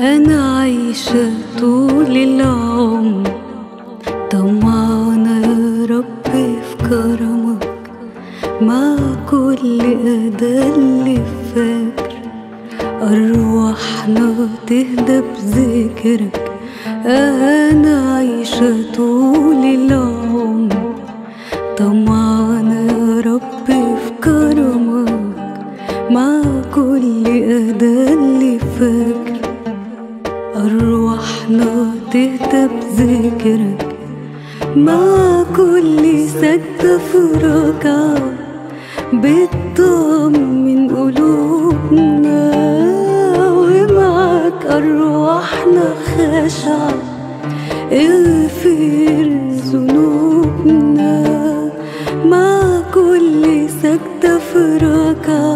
أنا عايشة طول العمر طمعانة يا رب في كرمك مع كل أداة اللي فاكر أرواحنا تهدى بذكرك أنا عايشة طول العمر طمعانة يا رب في كرمك مع كل أداة اللي فاكر أرواحنا تهدى بذكرك مع كل سجدة في ركعة بتطمن قلوبنا ومعك أرواحنا خاشعة اغفر ذنوبنا مع كل سجدة في ركعة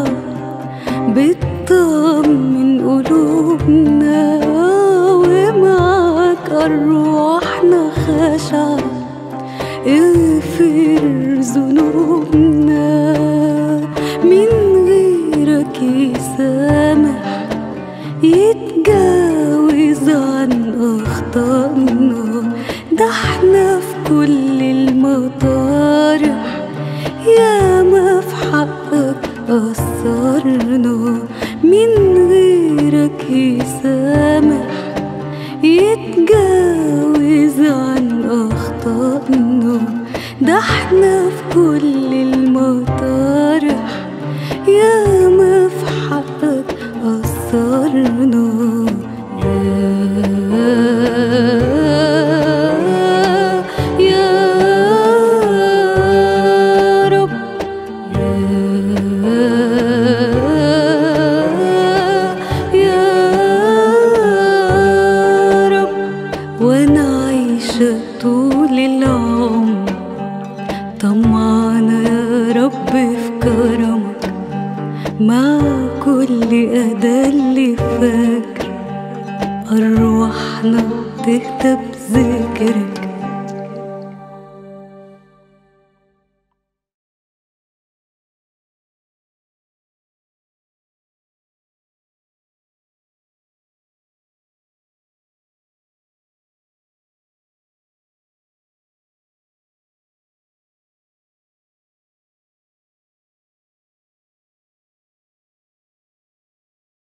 بتطمن قلوبنا ومعك أرواحنا خاشعة اغفر ذنوبنا من غيرك يسامح يتجاوز عن أخطائنا ده احنا في كل المطارح ياما في حقك قصرنا من غيرك يسامح يتجاوز عن أخطائنا ده احنا في كل المطارح ياما في حقك قصرنا يا يا رب يا رب وانا عايشة طول العمر طمعانة يا رب في كرمك مع كل أداة اللي فاكر أرواحنا تهدى بذكرك